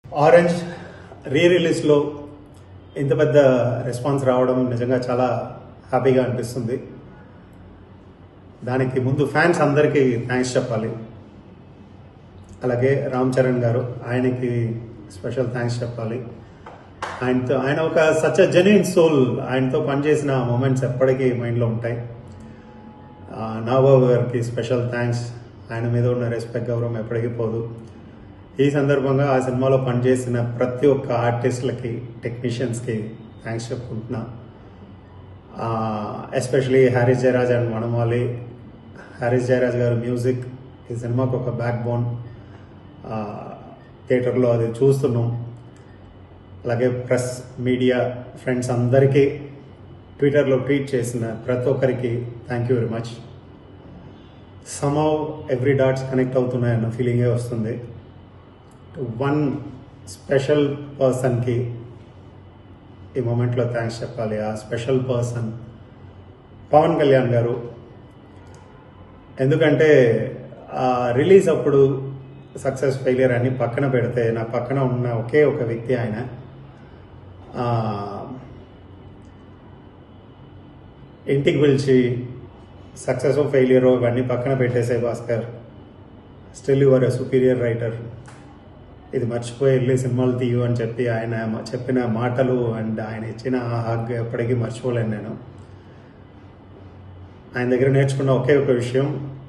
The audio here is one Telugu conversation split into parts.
ఆరెంజ్ రీ రిలీజ్లో ఇంత పెద్ద రెస్పాన్స్ రావడం నిజంగా చాలా హ్యాపీగా అనిపిస్తుంది దానికి ముందు ఫ్యాన్స్ అందరికీ థ్యాంక్స్ చెప్పాలి అలాగే రామ్ చరణ్ గారు ఆయనకి స్పెషల్ థ్యాంక్స్ చెప్పాలి ఆయనతో ఆయన ఒక సచ్ జెన్యున్ సోల్ ఆయనతో పనిచేసిన మూమెంట్స్ ఎప్పటికీ మైండ్లో ఉంటాయి ఆ, నాగబాబు గారికి స్పెషల్ థ్యాంక్స్ ఆయన మీద ఉన్న రెస్పెక్ట్ గౌరవం ఎప్పటికీ పోదు ఈ సందర్భంగా ఆ సినిమాలో పనిచేసిన ప్రతి ఒక్క ఆర్టిస్టులకి టెక్నీషియన్స్కి థ్యాంక్స్ చెప్పుకుంటున్నా ఎస్పెషలీ హ్యారీస్ జయరాజ్ అండ్ వనమాలి హ్యారీస్ జయరాజ్ గారి మ్యూజిక్ ఈ సినిమాకు ఒక బ్యాక్ బోన్ థియేటర్లో అది చూస్తున్నాం అలాగే ప్రెస్ మీడియా ఫ్రెండ్స్ అందరికీ ట్విట్టర్లో ట్వీట్ చేసిన ప్రతి ఒక్కరికి thank you very much somehow every dots connect అవుతున్నాయన్న ఫీలింగే వస్తుంది వన్ స్పెషల్ పర్సన్కి ఈ మూమెంట్లో థ్యాంక్స్ చెప్పాలి ఆ స్పెషల్ పర్సన్ పవన్ కళ్యాణ్ గారు ఎందుకంటే ఆ రిలీజ్ అప్పుడు సక్సెస్ ఫెయిలియర్ అని పక్కన పెడితే నా పక్కన ఉన్న ఒకే ఒక వ్యక్తి ఆయన ఆ, ఇంటికి పిలిచి సక్సెస్ ఫెయిలియర్ ఇవన్నీ పక్కన పెట్టేసే Bhaskar still your a superior writer ఇది మర్చిపోయి వెళ్ళి సినిమాలు తీయు అని చెప్పి ఆయన మ- చెప్పిన మాటలు అండ్ ఆయన ఇచ్చిన ఆ హగ్ ఎప్పటికీ మర్చిపోలేను నేను ఆయన దగ్గర నేర్చుకున్న ఒకే ఒక విషయం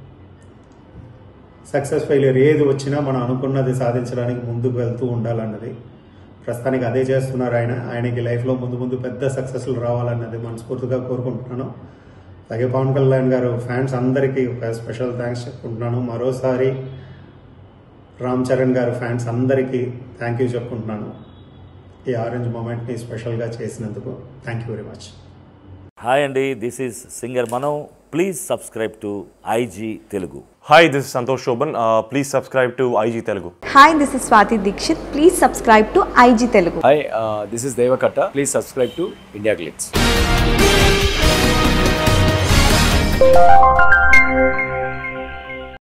సక్సెస్ ఫెయిలియర్ ఏది వచ్చినా మనం అనుకున్నది సాధించడానికి ముందుకు వెళ్తూ ఉండాలన్నది ప్రస్తుతానికి అదే చేస్తున్నారు ఆయన ఆయనకి లైఫ్లో ముందు ముందు పెద్ద సక్సెస్లు రావాలన్నది మనస్ఫూర్తిగా కోరుకుంటున్నాను అలాగే పవన్ కళ్యాణ్ గారు ఫ్యాన్స్ అందరికీ ఒక స్పెషల్ థ్యాంక్స్ చెప్పుకుంటున్నాను మరోసారి రామ్ చరణ్ గారు ఫ్యాన్స్ అందరికీ థ్యాంక్ యూ చెప్పుకుంటున్నాను ఈ ఆరెంజ్ మూమెంట్ని స్పెషల్గా చేసినందుకు thank you very much hi అండి దిస్ ఈజ్ సింగర్ మనం please subscribe to IG Telugu Hi, this is Santosh Shoban. Uh, please subscribe to IG Telugu. Hi this is Swathi Deekshith please subscribe to IG Telugu Hi, uh, this is Devakatta. Please subscribe to India Glitz.